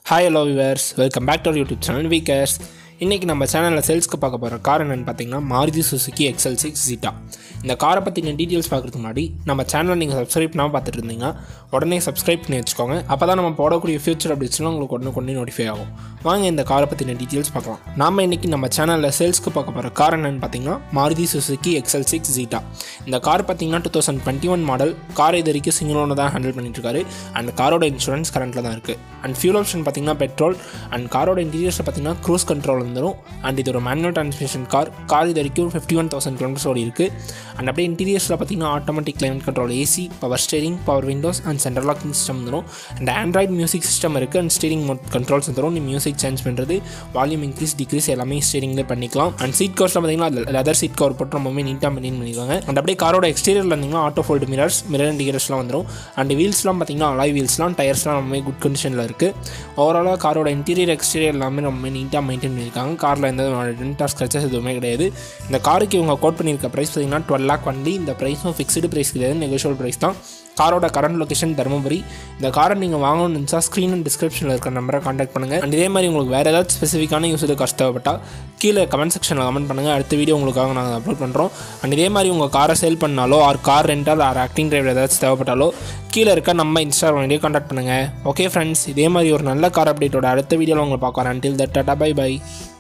hi hello viewers welcome back to YouTube channel viewers இன்றைக்கி நம்ம சேனலில் சேல்ஸ்க்கு பார்க்க போகிற கார் என்னென்னு பார்த்தீங்கன்னா Maruti Suzuki XL six Zeta இந்த காரை பற்றின டீட்டெயில்ஸ் பார்க்குறதுக்கு முன்னாடி நம்ம சேனலை நீங்கள் சப்ஸ்கிரைப் பண்ணாமல் பார்த்துட்டு இருந்தீங்கன்னா உடனே சப்ஸ்கிரைப் பண்ணி வச்சுக்கோங்க அப்போ தான் நம்ம போடக்கூடிய ஃபியூச்சர் அப்டேட்ஸ்லாம் உங்களுக்கு உடனே கொண்டு நோட்டிஃபை ஆகும் வாங்க இந்த காரை பற்றின டீட்டெயில்ஸ் பார்க்கலாம் நாம இன்றைக்கி நம்ம சேனலில் சேல்ஸ்க்கு பார்க்க போகிற கார் என்னென்னு பார்த்தீங்கன்னா Maruti Suzuki XL six Zeta இந்த கார் பார்த்தீங்கன்னா two thousand twenty one model car இது வரைக்கும் சிங்கிள் ஓனர் தான் ஹேண்டில் பண்ணிட்டு இருக்காரு அண்ட் காரோட இன்சூரன்ஸ் கரண்ட்டில் தான் இருக்குது அண்ட் ஃபியூல் ஆப்ஷன் பார்த்தீங்கன்னா பெட்ரோல் அண்ட் காரோட இன்டீரியர்ஸில் பார்த்தீங்கன்னா க்ரூஸ் கண்ட்ரோல் வந்துடும் அண்ட் இது ஒரு மேனுவல் டிரான்ஸ்மிஷன் கார் கார் இது வரைக்கும் ஃபிஃப்டி ஒன் தௌசண்ட் கிலோமீட்டர்ஸ் ஓடி இருக்குது அண்ட் அப்படியே இன்டீரியர்ஸில் பார்த்தீங்கன்னா automatic climate control AC power steering power windows and central locking system வந்துடும் அண்ட் ஆண்ட்ராய்ட் மியூசிக் சிஸ்டம் இருக்குது அண்ட் ஸ்டீரிங் மோட் கண்ட்ரோல்ஸ் வந்துடும் நீ மியூசிக் சேஞ்ச் பண்ணுறது வால்யூம் இன்க்ரீஸ் டிக்ரீஸ் எல்லாமே ஸ்டீரிங்லேயே பண்ணிக்கலாம் அண்ட் சீட் கவர்ஸில் பார்த்தீங்கன்னா லெதர் சீட் கவர் போட்டு ரொம்பவே நீட்டாக மெயின்டைன் பண்ணிருக்காங்க அண்ட் அப்படியே காரோட எக்ஸ்டீரியரில் இருந்தீங்கன்னா ஆட்டோ ஃபோல்டு மிரர்ஸ் மிரர் இண்டிகேட்டர்ஸ்லாம் வந்துடும் அண்ட் வீல்ஸ்லாம் பார்த்தீங்கன்னா அலாய் வீல்ஸ்லாம் டயர்ஸ்லாம் ரொம்பவே குட் கண்டிஷனில் இருக்குது ஓவராலாக காரோட இன்டீரியர் எக்ஸ்டீரியர் எல்லாமே ரொம்ப நீட்டாக மெயின்டைன் பண்ணியிருக்காங்க காரில் எந்த டென்ட் ஆர் ஸ்க்ரச்சஸ் எதுவுமே கிடையாது இந்த காருக்கு இவங்க கோட் பண்ணியிருக்க ப்ரைஸ் பார்த்தீங்கன்னா டுவெல் லேக் வண்டி இந்த ப்ரைஸும் ஃபிக்ஸ்டு ப்ரைஸ் கிடையாது நெகோஷியல் ப்ரைஸ் தான் காரோட கரண்ட் லொகேஷன் தருமபுரி இந்த காரை நீங்கள் வாங்கணும்னு இருந்துச்சா ஸ்க்ரீன் அண்ட் டிஸ்கிரிப்ஷனில் இருக்கிற நம்பரை காண்டாக்ட் பண்ணுங்கள் அண்ட் இதே மாதிரி உங்களுக்கு வேறு ஏதாச்சும் ஸ்பெசிஃபிக்கான யூஸ் காசு தேவைப்பட்டால் கீழே கமெண்ட் செக்ஷனில் கமெண்ட் பண்ணுங்கள் அடுத்த வீடியோ உங்களுக்காக நாங்கள் அப்லோட் பண்ணுறோம் அண்ட் இதே மாதிரி உங்கள் காரை சேல் பண்ணாலோ or car rental or acting driver ஏதாச்சும் தேவைப்பட்டாலோ கீழே இருக்க நம்ம இன்ஸ்டாகிராம் ஐடியோ காண்டாக்ட் பண்ணுங்கள் ஓகே ஃப்ரெண்ட்ஸ் இதே மாதிரி ஒரு நல்ல கார் அப்டேட்டோட அடுத்த வீடியோவில் உங்களை பார்க்குறேன் until that tata bye by